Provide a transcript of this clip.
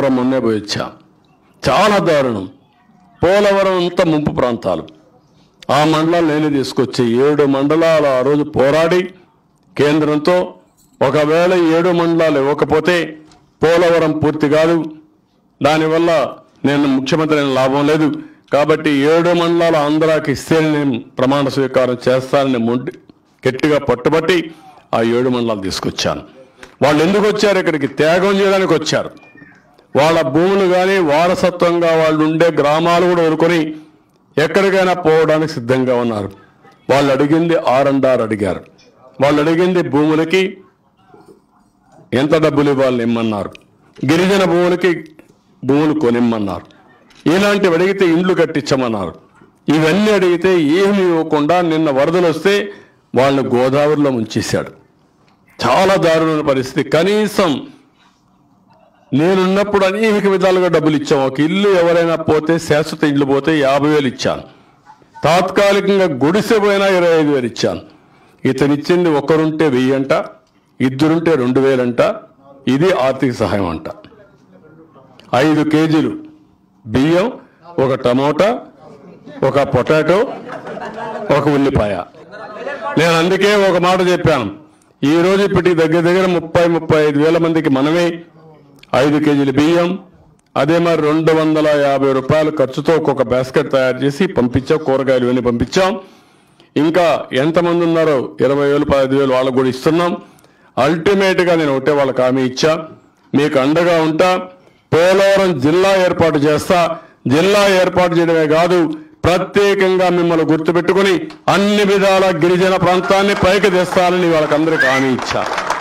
పోలవరం మొన్నే పోయి వచ్చా చాలా దారుణం పోలవరం అంతా ముంపు ప్రాంతాలు ఆ మండలాలు నేనే తీసుకొచ్చి ఏడు మండలాలు ఆ రోజు పోరాడి కేంద్రంతో ఒకవేళ ఏడు మండలాలు ఇవ్వకపోతే పోలవరం పూర్తి కాదు దానివల్ల నేను ముఖ్యమంత్రి అయిన లాభం లేదు కాబట్టి ఏడు మండలాలు ఆంధ్రాకి ఇస్తే నేను ప్రమాణ స్వీకారం చేస్తానని ముండి గట్టిగా పట్టుబట్టి ఆ ఏడు మండలాలు తీసుకొచ్చాను వాళ్ళు ఎందుకు వచ్చారు ఇక్కడికి త్యాగం చేయడానికి వచ్చారు వాళ్ళ భూములు కానీ వారసత్వంగా వాళ్ళు ఉండే గ్రామాలు కూడా వదులుకొని ఎక్కడికైనా పోవడానికి సిద్ధంగా ఉన్నారు వాళ్ళు అడిగింది ఆర్ అండ్ ఆర్ అడిగారు వాళ్ళు అడిగింది భూములకి ఎంత డబ్బులు ఇవ్వాలని ఇమ్మన్నారు గిరిజన భూములకి భూములు కొనిమ్మన్నారు ఇలాంటివి అడిగితే ఇండ్లు కట్టించమన్నారు ఇవన్నీ అడిగితే ఏమి ఇవ్వకుండా నిన్న వరదలు వస్తే వాళ్ళని గోదావరిలో ముంచేశాడు చాలా దారుణమైన పరిస్థితి కనీసం నేనున్నప్పుడు అనేక విధాలుగా డబ్బులు ఇచ్చాం ఒక ఇల్లు ఎవరైనా పోతే శాశ్వత ఇల్లు పోతే యాభై వేలు ఇచ్చాను తాత్కాలికంగా గుడిసె పోయినా ఇరవై ఐదు వేలు ఇచ్చాను ఇతనిచ్చింది ఒకరుంటే వెయ్యి అంట ఇద్దరుంటే రెండు వేలంట ఇది ఆర్థిక సహాయం అంట ఐదు కేజీలు బియ్యం ఒక టమోటా ఒక పొటాటో ఒక ఉల్లిపాయ నేను అందుకే ఒక మాట చెప్పాను ఈ రోజు ఇప్పటికి దగ్గర దగ్గర ముప్పై ముప్పై ఐదు వేల మందికి మనమే ఐదు కేజీల బియ్యం అదే మరి రెండు వందల యాభై రూపాయల ఖర్చుతో ఒక్కొక్క బాస్కెట్ తయారు చేసి పంపించాం కూరగాయలు ఇవన్నీ పంపించాం ఇంకా ఎంతమంది ఉన్నారో ఇరవై వేలు పదహైదు వేలు వాళ్ళకు కూడా ఇస్తున్నాం అల్టిమేట్ గా నేను ఒకటే వాళ్ళకి హామీ ఇచ్చా మీకు అండగా ఉంటా పోలవరం జిల్లా ఏర్పాటు చేస్తా జిల్లా ఏర్పాటు చేయడమే కాదు ప్రత్యేకంగా మిమ్మల్ని గుర్తుపెట్టుకుని అన్ని విధాల గిరిజన ప్రాంతాన్ని పైకి తెస్తానని వాళ్ళకందరికీ హామీ ఇచ్చా